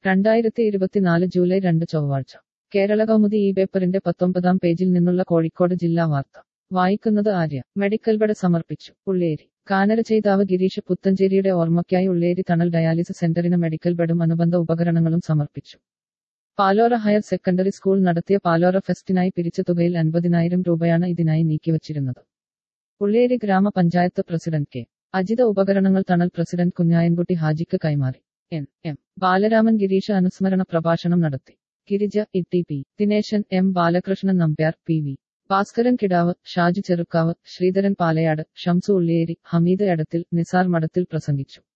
രണ്ടായിരത്തി ഇരുപത്തിനാല് ജൂലൈ രണ്ട് ചൊവ്വാഴ്ച കേരള കൗമുദി ഈ പേപ്പറിന്റെ പത്തൊമ്പതാം പേജിൽ നിന്നുള്ള കോഴിക്കോട് ജില്ലാ വാർത്ത വായിക്കുന്നത് ആര്യ മെഡിക്കൽ ബഡ് സമർപ്പിച്ചു ഉള്ളേരി കാനരചെയ്താവ് ഗിരീഷ് പുത്തഞ്ചേരിയുടെ ഓർമ്മയ്ക്കായി ഉള്ളേരി തണൽ ഡയാലിസിസ് സെന്ററിന് മെഡിക്കൽ ബെഡും അനുബന്ധ ഉപകരണങ്ങളും സമർപ്പിച്ചു പാലോറ ഹയർ സെക്കൻഡറി സ്കൂൾ നടത്തിയ പാലോറ ഫെസ്റ്റിനായി പിരിച്ച തുകയിൽ അൻപതിനായിരം രൂപയാണ് ഇതിനായി നീക്കിവച്ചിരുന്നത് ഉള്ളേരി ഗ്രാമപഞ്ചായത്ത് പ്രസിഡന്റ് കെ അജിത ഉപകരണങ്ങൾ തണൽ പ്രസിഡന്റ് കുഞ്ഞായൻകുട്ടി ഹാജിക്ക് കൈമാറി എൻ എം ബാലരാമൻ ഗിരീഷ് അനുസ്മരണ പ്രഭാഷണം നടത്തി Girija E T P Dineshan M Balakrishnan Nambiar P V Bhaskaran Kidavu Shaji ചെറുക്കാവ് Sreedharan Palayad Shamsu Ulliyeri Hameed Edathil Nisar മഠത്തിൽ പ്രസംഗിച്ചു